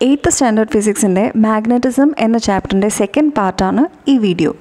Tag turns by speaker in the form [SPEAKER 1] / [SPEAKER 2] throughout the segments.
[SPEAKER 1] eighth standard ഫിസിക്സിൻ്റെ magnetism എന്ന ചാപ്റ്ററിൻ്റെ second പാർട്ടാണ് ഈ വീഡിയോ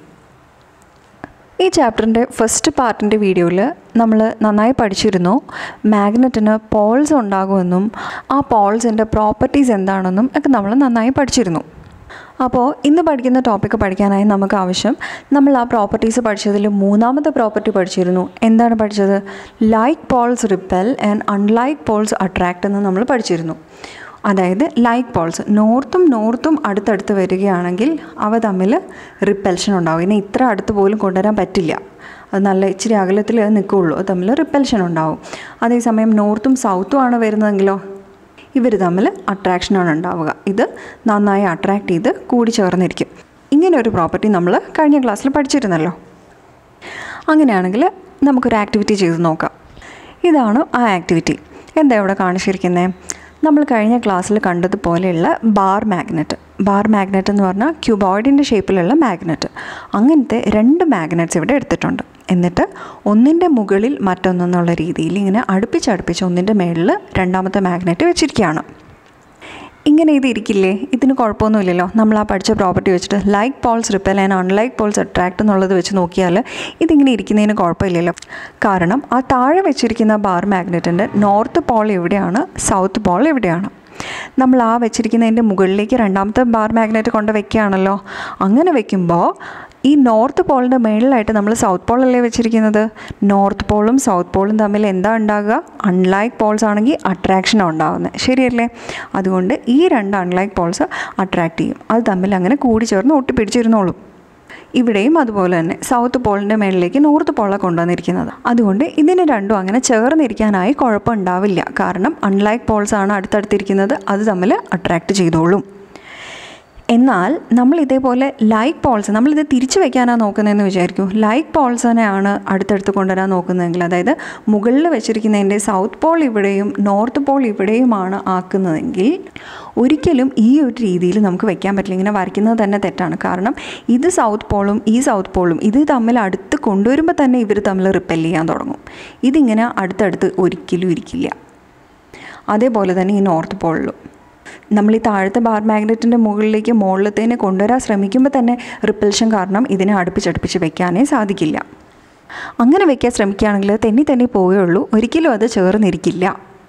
[SPEAKER 1] ഈ ചാപ്റ്ററിൻ്റെ ഫസ്റ്റ് പാർട്ടിൻ്റെ വീഡിയോയിൽ നമ്മൾ നന്നായി പഠിച്ചിരുന്നു മാഗ്നറ്റിന് പോൾസ് ഉണ്ടാകുമെന്നും ആ പോൾസിൻ്റെ പ്രോപ്പർട്ടീസ് എന്താണെന്നും ഒക്കെ നമ്മൾ നന്നായി പഠിച്ചിരുന്നു അപ്പോൾ ഇന്ന് പഠിക്കുന്ന ടോപ്പിക്ക് പഠിക്കാനായി നമുക്ക് ആവശ്യം നമ്മൾ ആ പ്രോപ്പർട്ടീസ് പഠിച്ചതിൽ മൂന്നാമത്തെ പ്രോപ്പർട്ടി പഠിച്ചിരുന്നു എന്താണ് പഠിച്ചത് like poles repel and unlike poles attract എന്ന് നമ്മൾ പഠിച്ചിരുന്നു അതായത് ലൈക്ക് പോൾസ് നോർത്തും നോർത്തും അടുത്തടുത്ത് വരികയാണെങ്കിൽ അവ തമ്മിൽ റിപ്പൽഷൻ ഉണ്ടാവും ഇനി ഇത്ര അടുത്ത് പോലും കൊണ്ടുവരാൻ പറ്റില്ല അത് നല്ല ഇച്ചിരി അകലത്തിൽ നിൽക്കുകയുള്ളൂ അത് തമ്മിൽ റിപ്പൽഷൻ ഉണ്ടാവും അതേസമയം നോർത്തും സൗത്തും ആണ് വരുന്നതെങ്കിലോ ഇവർ തമ്മിൽ അട്രാക്ഷനാണ് ഉണ്ടാവുക ഇത് നന്നായി അട്രാക്റ്റ് ചെയ്ത് കൂടി ചേർന്നിരിക്കും ഇങ്ങനെ ഒരു പ്രോപ്പർട്ടി നമ്മൾ കഴിഞ്ഞ ക്ലാസ്സിൽ പഠിച്ചിരുന്നല്ലോ അങ്ങനെയാണെങ്കിൽ നമുക്കൊരു ആക്ടിവിറ്റി ചെയ്ത് നോക്കാം ഇതാണ് ആ ആക്ടിവിറ്റി എന്താ ഇവിടെ കാണിച്ചിരിക്കുന്നത് നമ്മൾ കഴിഞ്ഞ ക്ലാസ്സിൽ കണ്ടതുപോലെയുള്ള ബാർ മാഗ്നറ്റ് ബാർ മാഗ്നറ്റ് എന്ന് പറഞ്ഞാൽ ക്യൂബോയിഡിൻ്റെ ഷേപ്പിലുള്ള മാഗ്നറ്റ് അങ്ങനത്തെ രണ്ട് മാഗ്നറ്റ്സ് ഇവിടെ എടുത്തിട്ടുണ്ട് എന്നിട്ട് ഒന്നിൻ്റെ മുകളിൽ മറ്റൊന്നെന്നുള്ള രീതിയിൽ ഇങ്ങനെ അടുപ്പിച്ചടുപ്പിച്ച് ഒന്നിൻ്റെ മേളിൽ രണ്ടാമത്തെ മാഗ്നറ്റ് വെച്ചിരിക്കുകയാണ് ഇങ്ങനെ ഇത് ഇരിക്കില്ലേ ഇതിന് കുഴപ്പമൊന്നുമില്ലല്ലോ നമ്മൾ ആ പഠിച്ച പ്രോപ്പർട്ടി വെച്ചിട്ട് like poles repel and unlike poles attract എന്നുള്ളത് വെച്ച് നോക്കിയാൽ ഇതിങ്ങനെ ഇരിക്കുന്നതിന് കുഴപ്പമില്ലല്ലോ കാരണം ആ താഴെ വെച്ചിരിക്കുന്ന ബാർ മാഗ്നറ്റിൻ്റെ നോർത്ത് പോൾ എവിടെയാണ് സൗത്ത് പോൾ എവിടെയാണ് നമ്മൾ ആ വെച്ചിരിക്കുന്നതിൻ്റെ മുകളിലേക്ക് രണ്ടാമത്തെ ബാർ മാഗ്നറ്റ് കൊണ്ട് വെക്കുകയാണല്ലോ അങ്ങനെ വെക്കുമ്പോൾ ഈ നോർത്ത് പോളിൻ്റെ മേളിലായിട്ട് നമ്മൾ സൗത്ത് പോളല്ലേ വെച്ചിരിക്കുന്നത് നോർത്ത് പോളും സൗത്ത് പോളും തമ്മിൽ എന്താ ഉണ്ടാകുക അൺലൈക്ക് പോൾസ് ആണെങ്കിൽ അട്രാക്ഷനാണ് ഉണ്ടാകുന്നത് ശരിയല്ലേ അതുകൊണ്ട് ഈ രണ്ട് അൺലൈക്ക് പോൾസ് അട്രാക്റ്റ് ചെയ്യും അത് തമ്മിൽ അങ്ങനെ കൂടി ചേർന്ന് ഒട്ടിപ്പിടിച്ചിരുന്നോളും ഇവിടെയും അതുപോലെ തന്നെ സൗത്ത് പോളിൻ്റെ മേളിലേക്ക് നോർത്ത് പോളെ കൊണ്ടുവന്നിരിക്കുന്നത് അതുകൊണ്ട് ഇതിന് രണ്ടും അങ്ങനെ ചേർന്നിരിക്കാനായി കുഴപ്പമുണ്ടാവില്ല കാരണം അൺലൈക്ക് പോൾസ് ആണ് അടുത്തടുത്തിരിക്കുന്നത് അത് തമ്മിൽ അട്രാക്റ്റ് ചെയ്തോളും എന്നാൽ നമ്മൾ ഇതേപോലെ ലൈക്ക് പോൾസ് നമ്മളിത് തിരിച്ചു വെക്കാനാണ് നോക്കുന്നതെന്ന് വിചാരിക്കും ലൈക്ക് പോൾസിനെയാണ് അടുത്തടുത്ത് കൊണ്ടുവരാൻ നോക്കുന്നതെങ്കിൽ അതായത് മുകളിൽ വെച്ചിരിക്കുന്നതിൻ്റെ സൗത്ത് പോൾ ഇവിടെയും നോർത്ത് പോൾ ഇവിടെയുമാണ് ആക്കുന്നതെങ്കിൽ ഒരിക്കലും ഈ ഒരു രീതിയിൽ നമുക്ക് വെക്കാൻ പറ്റില്ല ഇങ്ങനെ വരയ്ക്കുന്നത് തന്നെ തെറ്റാണ് കാരണം ഇത് സൗത്ത് പോളും ഈ സൗത്ത് പോളും ഇത് തമ്മിൽ അടുത്ത് കൊണ്ടുവരുമ്പോൾ തന്നെ ഇവർ തമ്മിൽ റിപ്പൽ ചെയ്യാൻ തുടങ്ങും ഇതിങ്ങനെ അടുത്തടുത്ത് ഒരിക്കലും ഇരിക്കില്ല അതേപോലെ തന്നെ ഈ നോർത്ത് പോളിലും നമ്മൾ ഈ താഴത്തെ ബാർ മാഗ്നറ്റിൻ്റെ മുകളിലേക്ക് മുകളിലത്തേനെ കൊണ്ടുവരാൻ ശ്രമിക്കുമ്പോൾ തന്നെ റിപ്പൽഷൻ കാരണം ഇതിനെ അടുപ്പിച്ചടുപ്പിച്ച് വെക്കാനേ സാധിക്കില്ല അങ്ങനെ വെക്കാൻ ശ്രമിക്കുകയാണെങ്കിൽ തെന്നി തെന്നി പോവുകയുള്ളൂ ഒരിക്കലും അത് ചേർന്നിരിക്കില്ല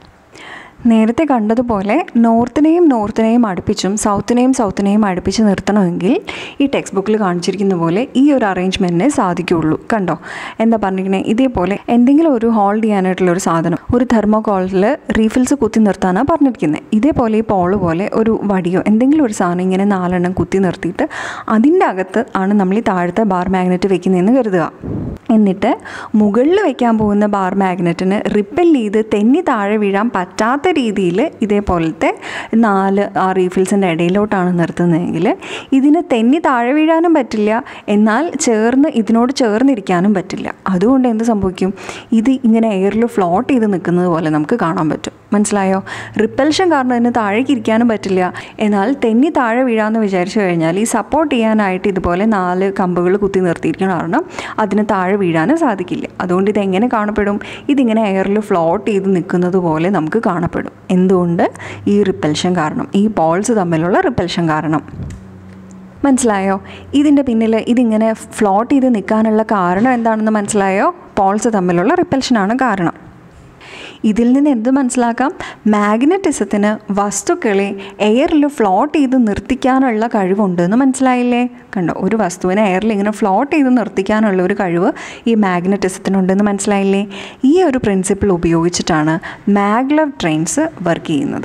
[SPEAKER 1] നേരത്തെ കണ്ടതുപോലെ നോർത്തിനെയും നോർത്തിനെയും അടുപ്പിച്ചും സൗത്തിനെയും സൗത്തിനെയും അടുപ്പിച്ച് നിർത്തണമെങ്കിൽ ഈ ടെക്സ്റ്റ് ബുക്കിൽ കാണിച്ചിരിക്കുന്ന പോലെ ഈ ഒരു അറേഞ്ച്മെൻറ്റിനെ സാധിക്കുകയുള്ളൂ കണ്ടോ എന്താ പറഞ്ഞിരിക്കുന്നത് ഇതേപോലെ എന്തെങ്കിലും ഒരു ഹോൾഡ് ചെയ്യാനായിട്ടുള്ള ഒരു സാധനം ഒരു തെർമോകോളിൽ റീഫിൽസ് കുത്തി നിർത്താനാണ് പറഞ്ഞിരിക്കുന്നത് ഇതേപോലെ ഈ പോള് പോലെ ഒരു വടിയോ എന്തെങ്കിലും ഒരു സാധനം ഇങ്ങനെ നാലെണ്ണം കുത്തി നിർത്തിയിട്ട് അതിൻ്റെ അകത്ത് ആണ് നമ്മൾ ഈ താഴത്തെ ബാർ മാഗ്നറ്റ് വെക്കുന്നതെന്ന് കരുതുക എന്നിട്ട് മുകളിൽ വെക്കാൻ പോകുന്ന ബാർ മാഗ്നറ്റിന് റിപ്പൽ ചെയ്ത് തെന്നി താഴെ വീഴാൻ പറ്റാത്ത രീതിയിൽ ഇതേപോലത്തെ നാല് ആ റീഫിൽസിൻ്റെ ഇടയിലോട്ടാണ് നിർത്തുന്നതെങ്കിൽ ഇതിന് തെന്നി താഴെ വീഴാനും പറ്റില്ല എന്നാൽ ചേർന്ന് ഇതിനോട് ചേർന്നിരിക്കാനും പറ്റില്ല അതുകൊണ്ട് എന്ത് സംഭവിക്കും ഇത് ഇങ്ങനെ എയറിൽ ഫ്ലോട്ട് ചെയ്ത് നിൽക്കുന്നത് പോലെ നമുക്ക് കാണാൻ പറ്റും മനസ്സിലായോ റിപ്പൽഷൻ കാരണം ഇതിന് താഴേക്ക് ഇരിക്കാനും പറ്റില്ല എന്നാൽ തെന്നി താഴെ വീഴാമെന്ന് വിചാരിച്ചു കഴിഞ്ഞാൽ ഈ സപ്പോർട്ട് ചെയ്യാനായിട്ട് ഇതുപോലെ നാല് കമ്പുകൾ കുത്തി നിർത്തിയിരിക്കണം കാരണം അതിന് താഴെ വീഴാനും സാധിക്കില്ല അതുകൊണ്ട് ഇതെങ്ങനെ കാണപ്പെടും ഇതിങ്ങനെ എയറിൽ ഫ്ലോട്ട് ചെയ്ത് നിൽക്കുന്നത് പോലെ നമുക്ക് കാണപ്പെടും എന്തുകൊണ്ട് ഈ റിപ്പൽഷൻ കാരണം ഈ പോൾസ് തമ്മിലുള്ള റിപ്പൽഷൻ കാരണം മനസ്സിലായോ ഇതിൻ്റെ പിന്നിൽ ഇതിങ്ങനെ ഫ്ലോട്ട് ചെയ്ത് നിൽക്കാനുള്ള കാരണം എന്താണെന്ന് മനസ്സിലായോ പോൾസ് തമ്മിലുള്ള റിപ്പൽഷനാണ് കാരണം ഇതിൽ നിന്ന് എന്ത് മനസ്സിലാക്കാം മാഗ്നറ്റിസത്തിന് വസ്തുക്കളെ എയറിൽ ഫ്ലോട്ട് ചെയ്ത് നിർത്തിക്കാനുള്ള കഴിവുണ്ടെന്ന് മനസ്സിലായില്ലേ കണ്ടോ ഒരു വസ്തുവിനെ എയറിൽ ഇങ്ങനെ ഫ്ലോട്ട് ചെയ്ത് നിർത്തിക്കാനുള്ള ഒരു കഴിവ് ഈ മാഗ്നറ്റിസത്തിനുണ്ടെന്ന് മനസ്സിലായില്ലേ ഈ ഒരു പ്രിൻസിപ്പിൾ ഉപയോഗിച്ചിട്ടാണ് മാഗ്ലവ് ട്രെയിൻസ് വർക്ക് ചെയ്യുന്നത്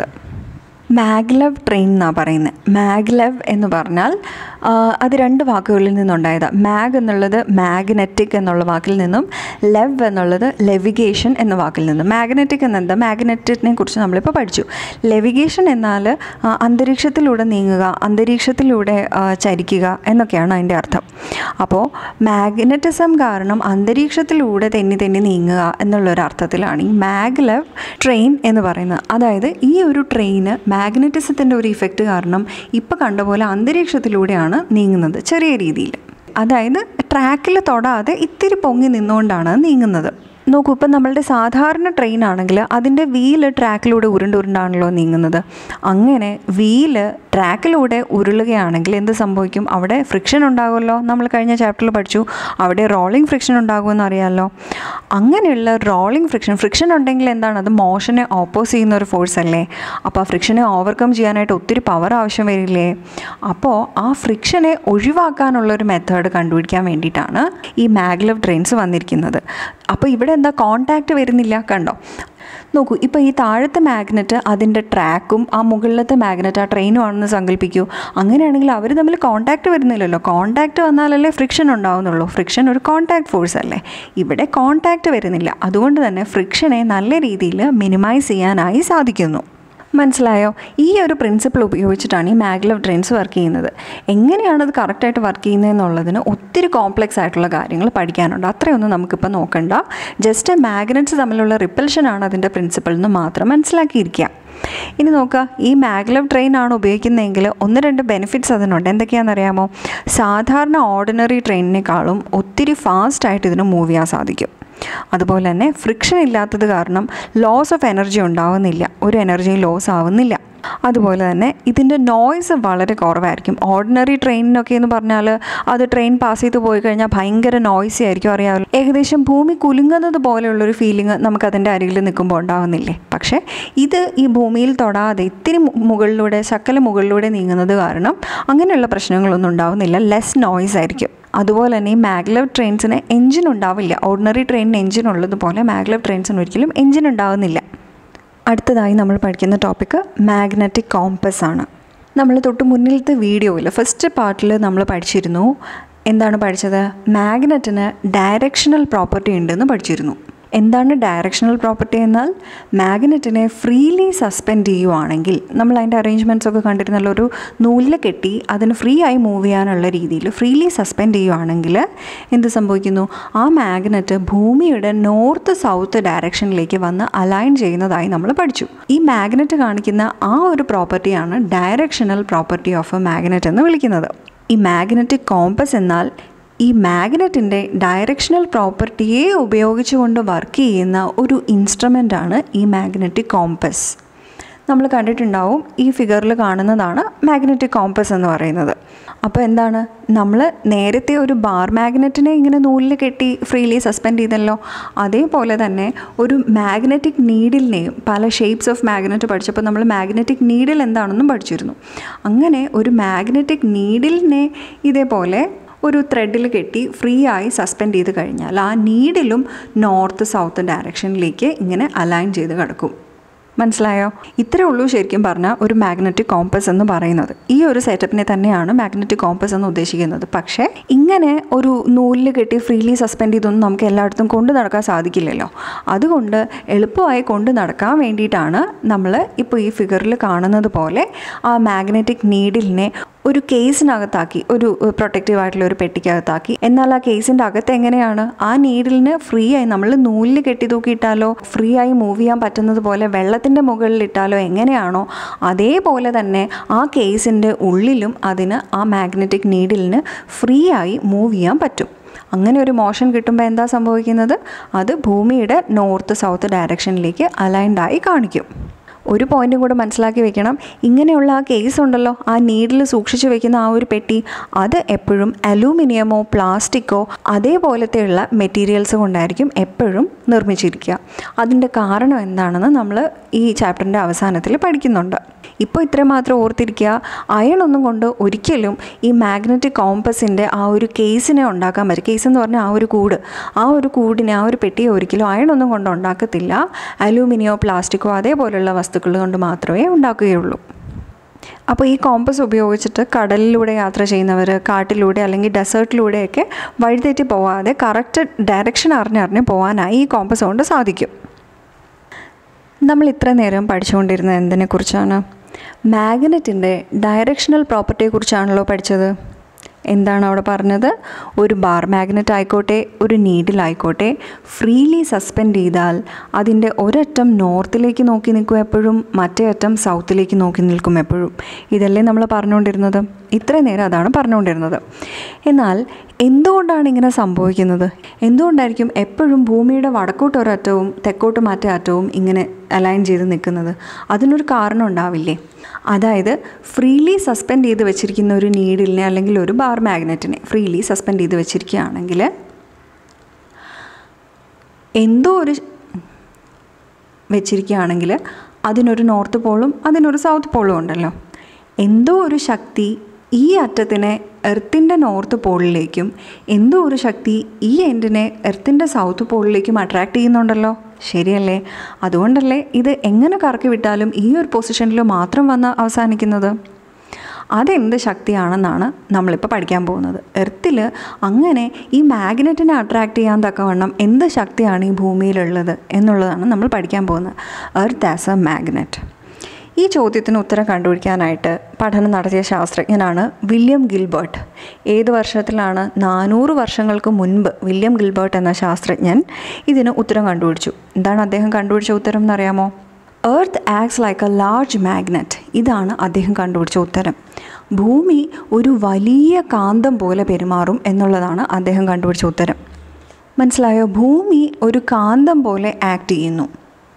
[SPEAKER 1] മാഗ്ലവ് ട്രെയിൻ എന്നാണ് പറയുന്നത് മാഗ്ലവ് എന്ന് പറഞ്ഞാൽ അത് രണ്ട് വാക്കുകളിൽ നിന്നുണ്ടായതാണ് മാഗ് എന്നുള്ളത് മാഗ്നറ്റിക് എന്നുള്ള വാക്കിൽ നിന്നും ലെവ് എന്നുള്ളത് ലെവിഗേഷൻ എന്ന വാക്കിൽ നിന്നും മാഗ്നറ്റിക് എന്നെന്താ മാഗ്നറ്റിനെ കുറിച്ച് നമ്മളിപ്പോൾ പഠിച്ചു ലെവിഗേഷൻ എന്നാൽ അന്തരീക്ഷത്തിലൂടെ നീങ്ങുക അന്തരീക്ഷത്തിലൂടെ ചരിക്കുക എന്നൊക്കെയാണ് അതിൻ്റെ അർത്ഥം അപ്പോൾ മാഗ്നറ്റിസം കാരണം അന്തരീക്ഷത്തിലൂടെ തെന്നി തെന്നി നീങ്ങുക എന്നുള്ളൊരർത്ഥത്തിലാണ് ഈ മാഗ്ലവ് ട്രെയിൻ എന്ന് പറയുന്നത് അതായത് ഈ ഒരു ട്രെയിന് മാഗ്നറ്റിസത്തിൻ്റെ ഒരു ഇഫക്റ്റ് കാരണം ഇപ്പോൾ കണ്ട പോലെ അന്തരീക്ഷത്തിലൂടെയാണ് നീങ്ങുന്നത് ചെറിയ രീതിയിൽ അതായത് ട്രാക്കിൽ തൊടാതെ ഇത്തിരി പൊങ്ങി നിന്നുകൊണ്ടാണ് നീങ്ങുന്നത് നോക്കൂ ഇപ്പം നമ്മളുടെ സാധാരണ ട്രെയിൻ ആണെങ്കിൽ അതിൻ്റെ വീല് ട്രാക്കിലൂടെ ഉരുണ്ട് ഉരുണ്ടാണല്ലോ നീങ്ങുന്നത് അങ്ങനെ വീല് ട്രാക്കിലൂടെ ഉരുളുകയാണെങ്കിൽ എന്ത് സംഭവിക്കും അവിടെ ഫ്രിക്ഷൻ ഉണ്ടാകുമല്ലോ നമ്മൾ കഴിഞ്ഞ ചാപ്റ്ററിൽ പഠിച്ചു അവിടെ റോളിംഗ് ഫ്രിക്ഷൻ ഉണ്ടാകുമെന്ന് അറിയാമല്ലോ അങ്ങനെയുള്ള റോളിംഗ് ഫ്രിക്ഷൻ ഫ്രിക്ഷൻ ഉണ്ടെങ്കിൽ എന്താണ് അത് മോഷനെ ഓപ്പോസ് ചെയ്യുന്ന ഒരു ഫോഴ്സ് അല്ലേ അപ്പോൾ ആ ഫ്രിക്ഷനെ ഓവർകം ചെയ്യാനായിട്ട് ഒത്തിരി പവർ ആവശ്യം വരില്ലേ അപ്പോൾ ആ ഫ്രിക്ഷനെ ഒഴിവാക്കാനുള്ള ഒരു മെത്തേഡ് കണ്ടുപിടിക്കാൻ വേണ്ടിയിട്ടാണ് ഈ മാഗ്ലവ് ട്രെയിൻസ് വന്നിരിക്കുന്നത് അപ്പോൾ ഇവിടെ എന്താ കോണ്ടാക്റ്റ് വരുന്നില്ല കണ്ടോ നോക്കൂ ഇപ്പോൾ ഈ താഴത്തെ മാഗ്നറ്റ് അതിൻ്റെ ട്രാക്കും ആ മുകളിലത്തെ മാഗ്നറ്റ് ആ ട്രെയിനും ആണെന്ന് സങ്കല്പിക്കൂ അങ്ങനെയാണെങ്കിൽ അവർ തമ്മിൽ കോണ്ടാക്റ്റ് വരുന്നില്ലല്ലോ കോണ്ടാക്റ്റ് വന്നാലല്ലേ ഫ്രിക്ഷൻ ഉണ്ടാവുന്നുള്ളൂ ഫ്രിക്ഷൻ ഒരു കോണ്ടാക്ട് ഫോഴ്സ് അല്ലേ ഇവിടെ കോണ്ടാക്റ്റ് വരുന്നില്ല അതുകൊണ്ട് തന്നെ ഫ്രിക്ഷനെ നല്ല രീതിയിൽ മിനിമൈസ് ചെയ്യാനായി സാധിക്കുന്നു മനസ്സിലായോ ഈ ഒരു പ്രിൻസിപ്പിൾ ഉപയോഗിച്ചിട്ടാണ് ഈ മാഗ്ലവ് ട്രെയിൻസ് വർക്ക് ചെയ്യുന്നത് എങ്ങനെയാണ് അത് കറക്റ്റായിട്ട് വർക്ക് ചെയ്യുന്നതെന്നുള്ളതിന് ഒത്തിരി കോംപ്ലക്സ് ആയിട്ടുള്ള കാര്യങ്ങൾ പഠിക്കാനുണ്ട് അത്രയൊന്നും നമുക്കിപ്പോൾ നോക്കണ്ട ജസ്റ്റ് മാഗ്നറ്റ്സ് തമ്മിലുള്ള റിപ്പൽഷനാണ് അതിൻ്റെ പ്രിൻസിപ്പിൾ എന്ന് മാത്രം മനസ്സിലാക്കിയിരിക്കുക ഇനി നോക്കുക ഈ മാഗ്ലവ് ട്രെയിൻ ആണ് ഉപയോഗിക്കുന്നതെങ്കിൽ ഒന്ന് രണ്ട് ബെനിഫിറ്റ്സ് അതിനുണ്ട് എന്തൊക്കെയാണെന്നറിയാമോ സാധാരണ ഓർഡിനറി ട്രെയിനിനേക്കാളും ഒത്തിരി ഫാസ്റ്റായിട്ട് ഇതിന് മൂവ് ചെയ്യാൻ സാധിക്കും അതുപോലെ തന്നെ ഫ്രിക്ഷൻ ഇല്ലാത്തത് കാരണം ലോസ് ഓഫ് എനർജി ഉണ്ടാവുന്നില്ല ഒരു എനർജിയും ലോസ് ആവുന്നില്ല അതുപോലെ തന്നെ ഇതിൻ്റെ നോയ്സ് വളരെ കുറവായിരിക്കും ഓർഡിനറി ട്രെയിനിനൊക്കെ എന്ന് പറഞ്ഞാൽ അത് ട്രെയിൻ പാസ് ചെയ്ത് പോയി കഴിഞ്ഞാൽ ഭയങ്കര നോയ്സി ആയിരിക്കും അറിയാമല്ലോ ഏകദേശം ഭൂമി കുലുങ്ങുന്നത് പോലെയുള്ളൊരു ഫീലിംഗ് നമുക്കതിൻ്റെ അരികിൽ നിൽക്കുമ്പോൾ ഉണ്ടാവുന്നില്ലേ പക്ഷേ ഇത് ഈ ഭൂമിയിൽ തൊടാതെ ഇത്തിരി മുകളിലൂടെ ശക്കല മുകളിലൂടെ നീങ്ങുന്നത് കാരണം അങ്ങനെയുള്ള പ്രശ്നങ്ങളൊന്നും ഉണ്ടാവുന്നില്ല ലെസ് നോയ്സ് ആയിരിക്കും അതുപോലെ തന്നെ ഈ മാഗ്ലവ് ട്രെയിൻസിന് എഞ്ചിൻ ഉണ്ടാവില്ല ഓർഡിനറി ട്രെയിനിന് എഞ്ചിൻ ഉള്ളതുപോലെ മാഗ്ലവ് ട്രെയിൻസിന് ഒരിക്കലും എഞ്ചിൻ ഉണ്ടാവുന്നില്ല അടുത്തതായി നമ്മൾ പഠിക്കുന്ന ടോപ്പിക്ക് മാഗ്നറ്റിക് കോമ്പസ് ആണ് നമ്മൾ തൊട്ട് മുന്നിലത്തെ വീഡിയോയിൽ ഫസ്റ്റ് പാർട്ടിൽ നമ്മൾ പഠിച്ചിരുന്നു എന്താണ് പഠിച്ചത് മാഗ്നറ്റിന് ഡയറക്ഷണൽ പ്രോപ്പർട്ടി ഉണ്ടെന്ന് പഠിച്ചിരുന്നു എന്താണ് ഡയറക്ഷണൽ പ്രോപ്പർട്ടി എന്നാൽ മാഗ്നറ്റിനെ ഫ്രീലി സസ്പെൻഡ് ചെയ്യുവാണെങ്കിൽ നമ്മൾ അതിൻ്റെ അറേഞ്ച്മെൻറ്റ്സ് ഒക്കെ കണ്ടിരുന്നല്ലോ ഒരു നൂലിൽ കെട്ടി അതിന് ഫ്രീ ആയി മൂവ് ചെയ്യാനുള്ള രീതിയിൽ ഫ്രീലി സസ്പെൻഡ് ചെയ്യുവാണെങ്കിൽ എന്ത് സംഭവിക്കുന്നു ആ മാഗ്നറ്റ് ഭൂമിയുടെ നോർത്ത് സൗത്ത് ഡയറക്ഷനിലേക്ക് വന്ന് അലൈൻ ചെയ്യുന്നതായി നമ്മൾ പഠിച്ചു ഈ മാഗ്നറ്റ് കാണിക്കുന്ന ആ ഒരു പ്രോപ്പർട്ടിയാണ് directional property of a magnet എന്ന് വിളിക്കുന്നത് ഈ മാഗ്നറ്റിക് കോമ്പസ് എന്നാൽ ഈ മാഗ്നറ്റിൻ്റെ ഡയറക്ഷണൽ പ്രോപ്പർട്ടിയെ ഉപയോഗിച്ചുകൊണ്ട് വർക്ക് ചെയ്യുന്ന ഒരു ഇൻസ്ട്രുമെൻ്റാണ് ഈ മാഗ്നറ്റിക് കോമ്പസ് നമ്മൾ കണ്ടിട്ടുണ്ടാവും ഈ ഫിഗറിൽ കാണുന്നതാണ് മാഗ്നറ്റിക് കോമ്പസ് എന്ന് പറയുന്നത് അപ്പോൾ എന്താണ് നമ്മൾ നേരത്തെ ഒരു ബാർ മാഗ്നറ്റിനെ ഇങ്ങനെ നൂലിൽ കെട്ടി ഫ്രീലി സസ്പെൻഡ് ചെയ്തല്ലോ അതേപോലെ തന്നെ ഒരു മാഗ്നറ്റിക് നീഡിലിനെയും പല ഷേപ്സ് ഓഫ് മാഗ്നറ്റ് പഠിച്ചപ്പോൾ നമ്മൾ മാഗ്നറ്റിക് നീഡിൽ എന്താണെന്നും പഠിച്ചിരുന്നു അങ്ങനെ ഒരു മാഗ്നറ്റിക് നീഡിലിനെ ഇതേപോലെ ഒരു ത്രെഡിൽ കെട്ടി ഫ്രീ ആയി സസ്പെൻഡ് ചെയ്ത് കഴിഞ്ഞാൽ ആ നീഡിലും നോർത്ത് സൗത്ത് ഡയറക്ഷനിലേക്ക് ഇങ്ങനെ അലൈൻ ചെയ്ത് കിടക്കും മനസ്സിലായോ ഇത്രേ ഉള്ളൂ ശരിക്കും പറഞ്ഞാൽ ഒരു മാഗ്നറ്റിക് കോമ്പസ് എന്ന് പറയുന്നത് ഈ ഒരു സെറ്റപ്പിനെ തന്നെയാണ് മാഗ്നറ്റിക് കോമ്പസ് എന്ന് ഉദ്ദേശിക്കുന്നത് പക്ഷേ ഇങ്ങനെ ഒരു നൂലിൽ കെട്ടി ഫ്രീലി സസ്പെൻഡ് ചെയ്തൊന്നും നമുക്ക് എല്ലായിടത്തും കൊണ്ടു നടക്കാൻ സാധിക്കില്ലല്ലോ അതുകൊണ്ട് എളുപ്പമായി കൊണ്ടു നടക്കാൻ വേണ്ടിയിട്ടാണ് നമ്മൾ ഇപ്പോൾ ഈ ഫിഗറിൽ കാണുന്നത് പോലെ ആ മാഗ്നറ്റിക് നീഡിലിനെ ഒരു കേസിനകത്താക്കി ഒരു പ്രൊട്ടക്റ്റീവ് ആയിട്ടുള്ള ഒരു പെട്ടിക്കകത്താക്കി എന്നാൽ ആ കേസിൻ്റെ അകത്ത് എങ്ങനെയാണ് ആ നീഡിലിന് ഫ്രീ ആയി നമ്മൾ നൂലിൽ കെട്ടി തൂക്കിയിട്ടാലോ ഫ്രീ ആയി മൂവ് ചെയ്യാൻ പറ്റുന്നത് പോലെ വെള്ളത്തിൻ്റെ മുകളിൽ ഇട്ടാലോ എങ്ങനെയാണോ അതേപോലെ തന്നെ ആ കേസിൻ്റെ ഉള്ളിലും അതിന് ആ മാഗ്നറ്റിക് നീഡിലിന് ഫ്രീ ആയി മൂവ് ചെയ്യാൻ പറ്റും അങ്ങനെ ഒരു മോഷൻ കിട്ടുമ്പോൾ എന്താ സംഭവിക്കുന്നത് അത് ഭൂമിയുടെ നോർത്ത് സൗത്ത് ഡയറക്ഷനിലേക്ക് അലൈൻഡായി കാണിക്കും ഒരു പോയിന്റും കൂടെ മനസ്സിലാക്കി വെക്കണം ഇങ്ങനെയുള്ള ആ കേസ് ഉണ്ടല്ലോ ആ നീഡിൽ സൂക്ഷിച്ചു വെക്കുന്ന ആ ഒരു പെട്ടി അത് എപ്പോഴും അലൂമിനിയമോ പ്ലാസ്റ്റിക്കോ അതേപോലത്തെയുള്ള മെറ്റീരിയൽസ് കൊണ്ടായിരിക്കും എപ്പോഴും നിർമ്മിച്ചിരിക്കുക അതിൻ്റെ കാരണം എന്താണെന്ന് നമ്മൾ ഈ ചാപ്റ്ററിൻ്റെ അവസാനത്തിൽ പഠിക്കുന്നുണ്ട് ഇപ്പോൾ ഇത്രയും മാത്രം ഓർത്തിരിക്കുക അയൺ ഒന്നും കൊണ്ട് ഒരിക്കലും ഈ മാഗ്നറ്റിക് കോമ്പസിൻ്റെ ആ ഒരു കേസിനെ ഉണ്ടാക്കാൻ പറ്റും കേസ് എന്ന് പറഞ്ഞാൽ ആ ഒരു കൂട് ആ ഒരു കൂടിനെ ആ ഒരു പെട്ടിയെ ഒരിക്കലും അയൺ ഒന്നും കൊണ്ട് ഉണ്ടാക്കത്തില്ല അലൂമിനിയോ പ്ലാസ്റ്റിക്കോ അതേപോലെയുള്ള വസ്തുക്കൾ കൊണ്ട് മാത്രമേ ഉണ്ടാക്കുകയുള്ളൂ അപ്പോൾ ഈ കോമ്പസ് ഉപയോഗിച്ചിട്ട് കടലിലൂടെ യാത്ര ചെയ്യുന്നവർ കാട്ടിലൂടെ അല്ലെങ്കിൽ ഡെസേർട്ടിലൂടെയൊക്കെ വഴിതെറ്റി പോവാതെ കറക്റ്റ് ഡയറക്ഷൻ അറിഞ്ഞറിഞ്ഞ് പോകാനായി ഈ കോമ്പസ് കൊണ്ട് സാധിക്കും നമ്മൾ ഇത്ര നേരം പഠിച്ചുകൊണ്ടിരുന്നത് എന്തിനെക്കുറിച്ചാണ് മാഗ്നറ്റിൻ്റെ ഡയറക്ഷണൽ പ്രോപ്പർട്ടിയെക്കുറിച്ചാണല്ലോ പഠിച്ചത് എന്താണ് അവിടെ പറഞ്ഞത് ഒരു ബാർ മാഗ്നറ്റ് ആയിക്കോട്ടെ ഒരു നീഡിലായിക്കോട്ടെ ഫ്രീലി സസ്പെൻഡ് ചെയ്താൽ അതിൻ്റെ ഒരറ്റം നോർത്തിലേക്ക് നോക്കി നിൽക്കും എപ്പോഴും മറ്റേ അറ്റം സൗത്തിലേക്ക് നോക്കി നിൽക്കും എപ്പോഴും ഇതല്ലേ നമ്മൾ പറഞ്ഞുകൊണ്ടിരുന്നത് ഇത്രയും നേരം അതാണ് പറഞ്ഞുകൊണ്ടിരുന്നത് എന്നാൽ എന്തുകൊണ്ടാണ് ഇങ്ങനെ സംഭവിക്കുന്നത് എന്തുകൊണ്ടായിരിക്കും എപ്പോഴും ഭൂമിയുടെ വടക്കോട്ട് ഒരറ്റവും തെക്കോട്ട് മറ്റേ അറ്റവും ഇങ്ങനെ അലൈൻ ചെയ്ത് നിൽക്കുന്നത് അതിനൊരു കാരണം ഉണ്ടാവില്ലേ അതായത് ഫ്രീലി സസ്പെൻഡ് ചെയ്ത് വെച്ചിരിക്കുന്ന ഒരു നീഡിലിനെ അല്ലെങ്കിൽ ഒരു ബാർ മാഗ്നറ്റിനെ ഫ്രീലി സസ്പെൻഡ് ചെയ്ത് വെച്ചിരിക്കുകയാണെങ്കിൽ എന്തോ ഒരു വെച്ചിരിക്കുകയാണെങ്കിൽ അതിനൊരു നോർത്ത് പോളും അതിനൊരു സൗത്ത് പോളും ഉണ്ടല്ലോ എന്തോ ഒരു ശക്തി ഈ അറ്റത്തിനെ എർത്തിൻ്റെ നോർത്ത് പോളിലേക്കും എന്തോ ഒരു ശക്തി ഈ എൻഡിനെ എർത്തിൻ്റെ സൗത്ത് പോളിലേക്കും അട്രാക്റ്റ് ചെയ്യുന്നുണ്ടല്ലോ ശരിയല്ലേ അതുകൊണ്ടല്ലേ ഇത് എങ്ങനെ കറക്കി വിട്ടാലും ഈ ഒരു പൊസിഷനിൽ മാത്രം വന്ന് അവസാനിക്കുന്നത് അതെന്ത് ശക്തിയാണെന്നാണ് നമ്മളിപ്പോൾ പഠിക്കാൻ പോകുന്നത് എർത്തിൽ അങ്ങനെ ഈ മാഗ്നറ്റിനെ അട്രാക്റ്റ് ചെയ്യാൻ തക്കവണ്ണം എന്ത് ശക്തിയാണ് ഈ ഭൂമിയിലുള്ളത് എന്നുള്ളതാണ് നമ്മൾ പഠിക്കാൻ പോകുന്നത് എർത്ത് ആസ് എ മാഗ്നറ്റ് ഈ ചോദ്യത്തിന് ഉത്തരം കണ്ടുപിടിക്കാനായിട്ട് പഠനം നടത്തിയ ശാസ്ത്രജ്ഞനാണ് വില്യം ഗിൽബർട്ട് ഏത് വർഷത്തിലാണ് നാനൂറ് വർഷങ്ങൾക്ക് മുൻപ് വില്യം ഗിൽബർട്ട് എന്ന ശാസ്ത്രജ്ഞൻ ഇതിന് ഉത്തരം കണ്ടുപിടിച്ചു എന്താണ് അദ്ദേഹം കണ്ടുപിടിച്ച ഉത്തരം എന്നറിയാമോ earth acts like a large magnet ഇതാണ് അദ്ദേഹം കണ്ടുപിടിച്ച ഉത്തരം ഭൂമി ഒരു വലിയ കാന്തം പോലെ പെരുമാറും എന്നുള്ളതാണ് അദ്ദേഹം കണ്ടുപിടിച്ച ഉത്തരം മനസ്സിലായോ ഭൂമി ഒരു കാന്തം പോലെ ആക്ട് ചെയ്യുന്നു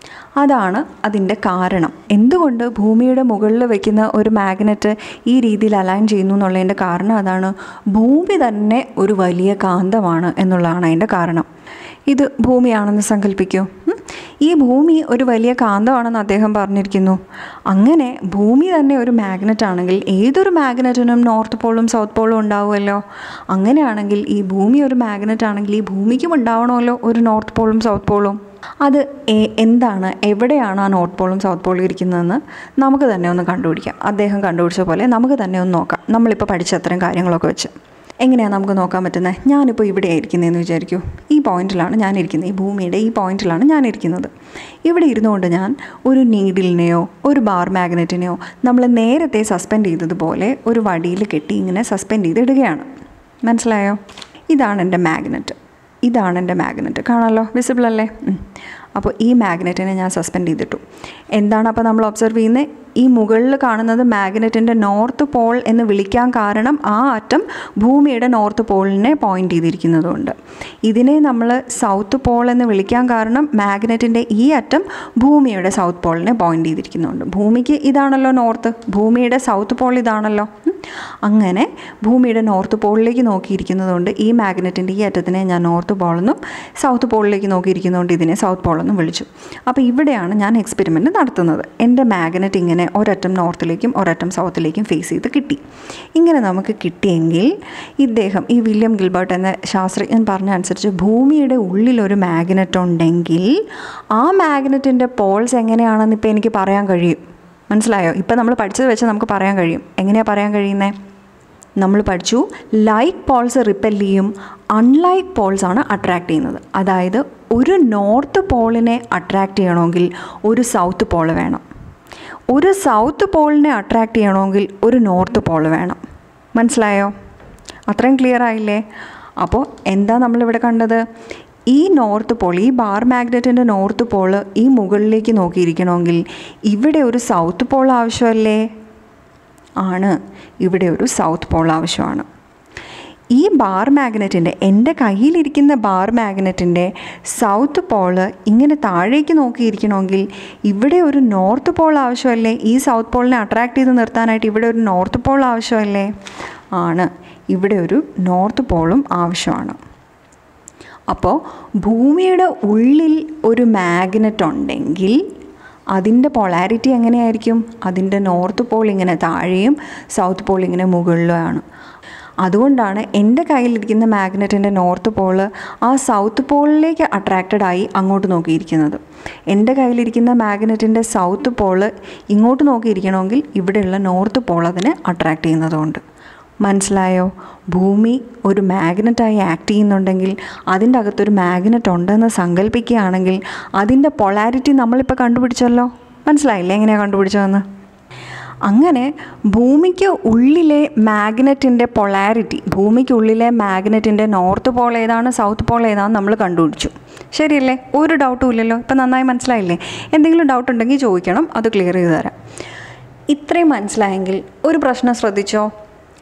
[SPEAKER 1] അതാണ് അതിൻ്റെ കാരണം എന്തുകൊണ്ട് ഭൂമിയുടെ മുകളിൽ വയ്ക്കുന്ന ഒരു മാഗ്നറ്റ് ഈ രീതിയിൽ അലൈൻ ചെയ്യുന്നു എന്നുള്ളതിൻ്റെ കാരണം അതാണ് ഭൂമി തന്നെ ഒരു വലിയ കാന്തമാണ് എന്നുള്ളതാണ് അതിൻ്റെ കാരണം ഇത് ഭൂമിയാണെന്ന് സങ്കല്പിക്കൂ ഈ ഭൂമി ഒരു വലിയ കാന്തമാണെന്ന് അദ്ദേഹം പറഞ്ഞിരിക്കുന്നു അങ്ങനെ ഭൂമി തന്നെ ഒരു മാഗ്നറ്റ് ആണെങ്കിൽ ഏതൊരു മാഗ്നറ്റിനും നോർത്ത് പോളും സൗത്ത് പോളും ഉണ്ടാവുമല്ലോ അങ്ങനെയാണെങ്കിൽ ഈ ഭൂമി ഒരു മാഗ്നറ്റ് ആണെങ്കിൽ ഈ ഭൂമിക്കും ഉണ്ടാവണമല്ലോ ഒരു നോർത്ത് പോളും സൗത്ത് പോളും അത് എന്താണ് എവിടെയാണ് ആ നോർത്ത് പോളും സൗത്ത് പോളും ഇരിക്കുന്നതെന്ന് നമുക്ക് തന്നെ ഒന്ന് കണ്ടുപിടിക്കാം അദ്ദേഹം കണ്ടുപിടിച്ച പോലെ നമുക്ക് തന്നെ ഒന്ന് നോക്കാം നമ്മളിപ്പോൾ പഠിച്ച അത്രയും കാര്യങ്ങളൊക്കെ വെച്ച് എങ്ങനെയാണ് നമുക്ക് നോക്കാൻ പറ്റുന്നത് ഞാനിപ്പോൾ ഇവിടെ ഇരിക്കുന്നതെന്ന് വിചാരിക്കൂ ഈ പോയിന്റിലാണ് ഞാൻ ഇരിക്കുന്നത് ഈ ഭൂമിയുടെ ഈ പോയിന്റിലാണ് ഞാൻ ഇരിക്കുന്നത് ഇവിടെ ഇരുന്നുകൊണ്ട് ഞാൻ ഒരു നീഡിലിനെയോ ഒരു ബാർ മാഗ്നറ്റിനെയോ നമ്മൾ നേരത്തെ സസ്പെൻഡ് ചെയ്തതുപോലെ ഒരു വടിയിൽ കെട്ടി ഇങ്ങനെ സസ്പെൻഡ് ചെയ്തിടുകയാണ് മനസ്സിലായോ ഇതാണ് എൻ്റെ മാഗ്നറ്റ് ഇതാണ് എൻ്റെ മാഗ്നറ്റ് കാണാമല്ലോ വിസിബിൾ അല്ലേ അപ്പോൾ ഈ മാഗ്നറ്റിനെ ഞാൻ സസ്പെൻഡ് ചെയ്തിട്ടു എന്താണ് അപ്പോൾ നമ്മൾ ഒബ്സർവ് ചെയ്യുന്നത് ഈ മുകളിൽ കാണുന്നത് മാഗ്നറ്റിൻ്റെ നോർത്ത് പോൾ എന്ന് വിളിക്കാൻ കാരണം ആ അറ്റം ഭൂമിയുടെ നോർത്ത് പോളിനെ പോയിൻ്റ് ചെയ്തിരിക്കുന്നതുകൊണ്ട് ഇതിനെ നമ്മൾ സൗത്ത് പോൾ എന്ന് വിളിക്കാൻ കാരണം മാഗ്നറ്റിൻ്റെ ഈ അറ്റം ഭൂമിയുടെ സൗത്ത് പോളിനെ പോയിൻ്റ് ചെയ്തിരിക്കുന്നുണ്ട് ഭൂമിക്ക് ഇതാണല്ലോ നോർത്ത് ഭൂമിയുടെ സൗത്ത് പോൾ ഇതാണല്ലോ അങ്ങനെ ഭൂമിയുടെ നോർത്ത് പോളിലേക്ക് നോക്കിയിരിക്കുന്നതുകൊണ്ട് ഈ മാഗ്നറ്റിൻ്റെ ഈ അറ്റത്തിനെ ഞാൻ നോർത്ത് പോളെന്നും സൗത്ത് പോളിലേക്ക് നോക്കിയിരിക്കുന്നതുകൊണ്ട് ഇതിനെ സൗത്ത് പോളെന്നും വിളിച്ചു അപ്പോൾ ഇവിടെയാണ് ഞാൻ എക്സ്പെരിമെൻറ്റ് നടത്തുന്നത് എൻ്റെ മാഗ്നറ്റ് ഇങ്ങനെ ഒരറ്റം നോർത്തിലേക്കും ഒരറ്റം സൗത്തിലേക്കും ഫേസ് ചെയ്ത് കിട്ടി ഇങ്ങനെ നമുക്ക് കിട്ടിയെങ്കിൽ ഇദ്ദേഹം ഈ വില്യം ഗിൽബർട്ട് എന്ന ശാസ്ത്രജ്ഞൻ പറഞ്ഞ അനുസരിച്ച് ഭൂമിയുടെ ഉള്ളിലൊരു മാഗ്നറ്റ് ഉണ്ടെങ്കിൽ ആ മാഗ്നറ്റിൻ്റെ പോൾസ് എങ്ങനെയാണെന്ന് ഇപ്പോൾ എനിക്ക് പറയാൻ കഴിയും മനസ്സിലായോ ഇപ്പം നമ്മൾ പഠിച്ചത് വെച്ച് നമുക്ക് പറയാൻ കഴിയും എങ്ങനെയാണ് പറയാൻ കഴിയുന്നത് നമ്മൾ പഠിച്ചു ലൈക്ക് പോൾസ് റിപ്പൽ ചെയ്യും അൺലൈക്ക് പോൾസ് ആണ് അട്രാക്റ്റ് ചെയ്യുന്നത് അതായത് ഒരു നോർത്ത് പോളിനെ അട്രാക്റ്റ് ചെയ്യണമെങ്കിൽ ഒരു സൗത്ത് പോൾ വേണം ഒരു സൗത്ത് പോളിനെ അട്രാക്റ്റ് ചെയ്യണമെങ്കിൽ ഒരു നോർത്ത് പോൾ വേണം മനസ്സിലായോ അത്രയും ക്ലിയർ ആയില്ലേ അപ്പോൾ എന്താ നമ്മളിവിടെ കണ്ടത് ഈ നോർത്ത് പോൾ ഈ ബാർ മാഗ്നറ്റിൻ്റെ നോർത്ത് പോൾ ഈ മുകളിലേക്ക് നോക്കിയിരിക്കണമെങ്കിൽ ഇവിടെ ഒരു സൗത്ത് പോൾ ആവശ്യമല്ലേ ആണ് ഇവിടെ ഒരു സൗത്ത് പോൾ ആവശ്യമാണ് ഈ ബാർ മാഗ്നറ്റിൻ്റെ എൻ്റെ കയ്യിലിരിക്കുന്ന ബാർ മാഗ്നറ്റിൻ്റെ സൗത്ത് പോള് ഇങ്ങനെ താഴേക്ക് നോക്കിയിരിക്കണമെങ്കിൽ ഇവിടെ ഒരു നോർത്ത് പോൾ ആവശ്യമല്ലേ ഈ സൗത്ത് പോളിനെ അട്രാക്റ്റ് ചെയ്ത് നിർത്താനായിട്ട് ഇവിടെ ഒരു നോർത്ത് പോൾ ആവശ്യമല്ലേ ആണ് ഇവിടെ ഒരു നോർത്ത് പോളും ആവശ്യമാണ് അപ്പോൾ ഭൂമിയുടെ ഉള്ളിൽ ഒരു മാഗ്നറ്റ് ഉണ്ടെങ്കിൽ അതിൻ്റെ പൊളാരിറ്റി എങ്ങനെയായിരിക്കും അതിൻ്റെ നോർത്ത് പോൾ ഇങ്ങനെ താഴെയും സൗത്ത് പോൾ ഇങ്ങനെ മുകളിലുമാണ് അതുകൊണ്ടാണ് എൻ്റെ കയ്യിലിരിക്കുന്ന മാഗ്നറ്റിൻ്റെ നോർത്ത് പോള് ആ സൗത്ത് പോളിലേക്ക് അട്രാക്റ്റഡ് ആയി അങ്ങോട്ട് നോക്കിയിരിക്കുന്നത് എൻ്റെ കയ്യിലിരിക്കുന്ന മാഗ്നറ്റിൻ്റെ സൗത്ത് പോള് ഇങ്ങോട്ട് നോക്കിയിരിക്കണമെങ്കിൽ ഇവിടെയുള്ള നോർത്ത് പോൾ അതിനെ അട്രാക്റ്റ് ചെയ്യുന്നതുകൊണ്ട് മനസ്സിലായോ ഭൂമി ഒരു മാഗ്നറ്റായി ആക്ട് ചെയ്യുന്നുണ്ടെങ്കിൽ അതിൻ്റെ അകത്തൊരു മാഗ്നറ്റ് ഉണ്ടെന്ന് സങ്കല്പിക്കുകയാണെങ്കിൽ അതിൻ്റെ പൊളാരിറ്റി നമ്മളിപ്പോൾ കണ്ടുപിടിച്ചല്ലോ മനസ്സിലായില്ലേ എങ്ങനെയാണ് കണ്ടുപിടിച്ചതെന്ന് അങ്ങനെ ഭൂമിക്ക് ഉള്ളിലെ മാഗ്നറ്റിൻ്റെ പൊളാരിറ്റി ഭൂമിക്കുള്ളിലെ മാഗ്നറ്റിൻ്റെ നോർത്ത് പോൾ ഏതാണ് സൗത്ത് പോൾ ഏതാണെന്ന് നമ്മൾ കണ്ടുപിടിച്ചു ശരിയല്ലേ ഒരു ഡൗട്ടും ഇല്ലല്ലോ ഇപ്പം നന്നായി മനസ്സിലായില്ലേ എന്തെങ്കിലും ഡൗട്ട് ഉണ്ടെങ്കിൽ ചോദിക്കണം അത് ക്ലിയർ ചെയ്ത് തരാം ഇത്രയും മനസ്സിലായെങ്കിൽ ഒരു പ്രശ്നം ശ്രദ്ധിച്ചോ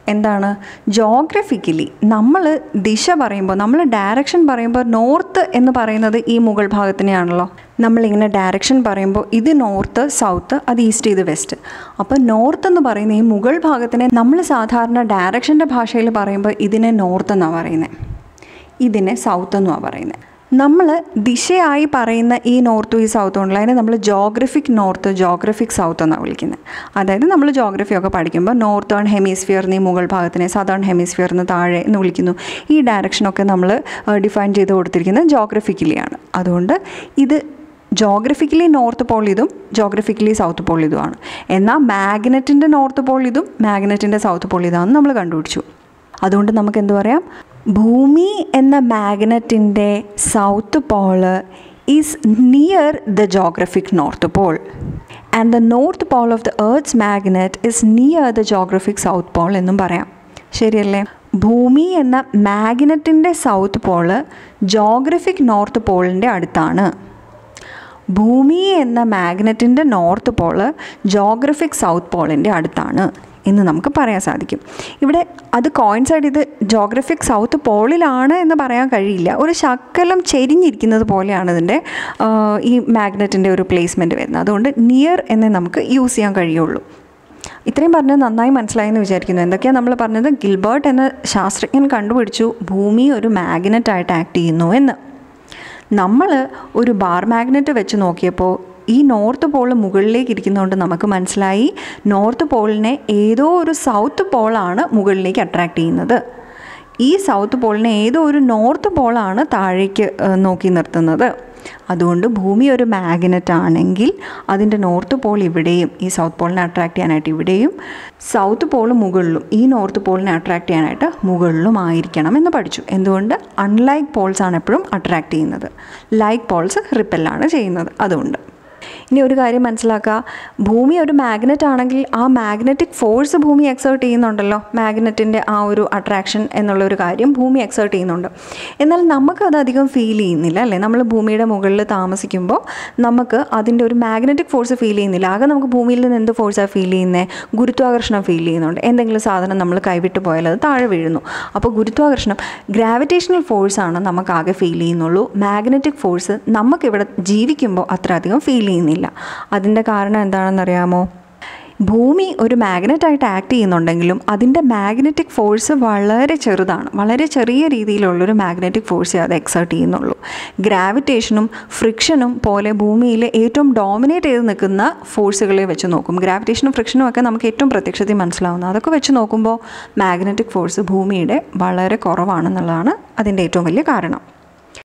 [SPEAKER 1] എന്താണ് ജോഗ്രഫിക്കലി നമ്മൾ ദിശ പറയുമ്പോൾ നമ്മൾ ഡയറക്ഷൻ പറയുമ്പോൾ നോർത്ത് എന്ന് പറയുന്നത് ഈ മുകൾ ഭാഗത്തിനെയാണല്ലോ നമ്മളിങ്ങനെ ഡയറക്ഷൻ പറയുമ്പോൾ ഇത് നോർത്ത് സൗത്ത് അത് ഈസ്റ്റ് ഇത് വെസ്റ്റ് അപ്പോൾ നോർത്ത് എന്ന് പറയുന്ന ഈ മുകൾ ഭാഗത്തിനെ നമ്മൾ സാധാരണ ഡയറക്ഷൻ്റെ ഭാഷയിൽ പറയുമ്പോൾ ഇതിനെ നോർത്ത് എന്നാണ് പറയുന്നത് ഇതിനെ സൗത്ത് എന്നുമാണ് പറയുന്നത് നമ്മൾ ദിശയായി പറയുന്ന ഈ നോർത്തും ഈ സൗത്തും ഉണ്ടല്ലോ അതിനെ നമ്മൾ ജോഗ്രഫിക് നോർത്ത് ജോഗ്രഫിക് സൗത്ത് എന്നാണ് വിളിക്കുന്നത് അതായത് നമ്മൾ ജോഗ്രഫി ഒക്കെ പഠിക്കുമ്പോൾ നോർത്തേൺ ഹെമിസ്ഫിയർ ഈ മുകൾ ഭാഗത്തിനെ സദേൺ ഹെമിസ്ഫിയർ എന്ന് താഴെ എന്ന് വിളിക്കുന്നു ഈ ഡയറക്ഷനൊക്കെ നമ്മൾ ഡിഫൈൻ ചെയ്ത് കൊടുത്തിരിക്കുന്നത് ജോഗ്രഫിക്കലിയാണ് അതുകൊണ്ട് ഇത് ജോഗ്രഫിക്കലി നോർത്ത് പോൾ ഇതും ജോഗ്രഫിക്കലി സൗത്ത് പോൾ ഇതുമാണ് എന്നാൽ മാഗ്നറ്റിൻ്റെ നോർത്ത് പോൾ ഇതും മാഗ്നറ്റിൻ്റെ സൗത്ത് പോൾ ഇതാണെന്ന് നമ്മൾ കണ്ടുപിടിച്ചു അതുകൊണ്ട് നമുക്ക് എന്ത് പറയാം ഭൂമി എന്ന മാഗ്നറ്റിൻ്റെ south pole is near the geographic north pole and the north pole of the earth's magnet is near the geographic south pole എന്നും പറയാം ശരിയല്ലേ ഭൂമി എന്ന മാഗ്നറ്റിൻ്റെ സൗത്ത് പോള് ജോഗ്രഫിക് നോർത്ത് പോളിൻ്റെ അടുത്താണ് ഭൂമി എന്ന മാഗ്നറ്റിൻ്റെ നോർത്ത് പോള് ജോഗ്രഫിക് സൗത്ത് പോളിൻ്റെ അടുത്താണ് എന്ന് നമുക്ക് പറയാൻ സാധിക്കും ഇവിടെ അത് കോയിൻസൈഡ് ഇത് ജോഗ്രഫിക് സൗത്ത് പോളിലാണ് എന്ന് പറയാൻ കഴിയില്ല ഒരു ശക്കലം ചെരിഞ്ഞിരിക്കുന്നത് പോലെയാണ് ഇതിൻ്റെ ഈ മാഗ്നറ്റിൻ്റെ ഒരു പ്ലേസ്മെൻറ്റ് വരുന്നത് അതുകൊണ്ട് നിയർ എന്നേ നമുക്ക് യൂസ് ചെയ്യാൻ കഴിയുള്ളൂ ഇത്രയും പറഞ്ഞത് നന്നായി മനസ്സിലായെന്ന് വിചാരിക്കുന്നു എന്തൊക്കെയാണ് നമ്മൾ പറഞ്ഞത് ഗിൽബർട്ട് എന്ന ശാസ്ത്രജ്ഞൻ കണ്ടുപിടിച്ചു ഭൂമി ഒരു മാഗ്നറ്റായിട്ട് ആക്ട് ചെയ്യുന്നു എന്ന് നമ്മൾ ഒരു ബാർ മാഗ്നറ്റ് വെച്ച് നോക്കിയപ്പോൾ ഈ നോർത്ത് പോൾ മുകളിലേക്ക് ഇരിക്കുന്നതുകൊണ്ട് നമുക്ക് മനസ്സിലായി നോർത്ത് പോളിനെ ഏതോ ഒരു സൗത്ത് പോളാണ് മുകളിലേക്ക് അട്രാക്റ്റ് ചെയ്യുന്നത് ഈ സൗത്ത് പോളിനെ ഏതോ ഒരു നോർത്ത് പോളാണ് താഴേക്ക് നോക്കി നിർത്തുന്നത് അതുകൊണ്ട് ഭൂമി ഒരു മാഗ്നറ്റ് ആണെങ്കിൽ അതിൻ്റെ നോർത്ത് പോൾ ഇവിടെയും ഈ സൗത്ത് പോളിനെ അട്രാക്ട് ചെയ്യാനായിട്ട് ഇവിടെയും സൗത്ത് പോൾ മുകളിലും ഈ നോർത്ത് പോളിനെ അട്രാക്ട് ചെയ്യാനായിട്ട് മുകളിലും ആയിരിക്കണം എന്ന് പഠിച്ചു എന്തുകൊണ്ട് അൺലൈക്ക് പോൾസ് ആണ് എപ്പോഴും അട്രാക്ട് ചെയ്യുന്നത് ലൈക്ക് പോൾസ് റിപ്പല്ലാണ് ചെയ്യുന്നത് അതുകൊണ്ട് ഇനി ഒരു കാര്യം മനസ്സിലാക്കുക ഭൂമി ഒരു മാഗ്നറ്റ് ആണെങ്കിൽ ആ മാഗ്നറ്റിക് ഫോഴ്സ് ഭൂമി എക്സേർട്ട് ചെയ്യുന്നുണ്ടല്ലോ മാഗ്നറ്റിൻ്റെ ആ ഒരു അട്രാക്ഷൻ എന്നുള്ള ഒരു കാര്യം ഭൂമി എക്സേർട്ട് ചെയ്യുന്നുണ്ട് എന്നാൽ നമുക്കത് അധികം ഫീൽ ചെയ്യുന്നില്ല അല്ലേ നമ്മൾ ഭൂമിയുടെ മുകളിൽ താമസിക്കുമ്പോൾ നമുക്ക് അതിൻ്റെ ഒരു മാഗ്നറ്റിക് ഫോഴ്സ് ഫീൽ ചെയ്യുന്നില്ല ആകെ നമുക്ക് ഭൂമിയിൽ നിന്ന് എന്ത് ഫോഴ്സാണ് ഫീൽ ചെയ്യുന്നത് ഗുരുത്വാകർഷണം ഫീൽ ചെയ്യുന്നുണ്ട് എന്തെങ്കിലും സാധനം നമ്മൾ കൈവിട്ട് പോയാൽ അത് താഴെ വീഴുന്നു അപ്പോൾ ഗുരുത്വാകർഷണം ഗ്രാവിറ്റേഷണൽ ഫോഴ്സാണ് നമുക്ക് ആകെ ഫീൽ ചെയ്യുന്നുള്ളൂ മാഗ്നറ്റിക് ഫോഴ്സ് നമുക്കിവിടെ ജീവിക്കുമ്പോൾ അത്ര അധികം ഫീൽ ചെയ്യുന്നില്ല അതിൻ്റെ കാരണം എന്താണെന്നറിയാമോ ഭൂമി ഒരു മാഗ്നറ്റായിട്ട് ആക്ട് ചെയ്യുന്നുണ്ടെങ്കിലും അതിൻ്റെ മാഗ്നറ്റിക് ഫോഴ്സ് വളരെ ചെറുതാണ് വളരെ ചെറിയ രീതിയിലുള്ളൊരു മാഗ്നറ്റിക് ഫോഴ്സേ അത് എക്സേർട്ട് ചെയ്യുന്നുള്ളൂ ഗ്രാവിറ്റേഷനും ഫ്രിക്ഷനും പോലെ ഭൂമിയിൽ ഏറ്റവും ഡോമിനേറ്റ് ചെയ്ത് നിൽക്കുന്ന ഫോഴ്സുകളെ വെച്ച് നോക്കും ഗ്രാവിറ്റേഷനും ഫ്രിക്ഷനും ഒക്കെ നമുക്ക് ഏറ്റവും പ്രത്യക്ഷത്തിൽ മനസ്സിലാവുന്നത് അതൊക്കെ വെച്ച് നോക്കുമ്പോൾ മാഗ്നറ്റിക് ഫോഴ്സ് ഭൂമിയുടെ വളരെ കുറവാണെന്നുള്ളതാണ് അതിൻ്റെ ഏറ്റവും വലിയ കാരണം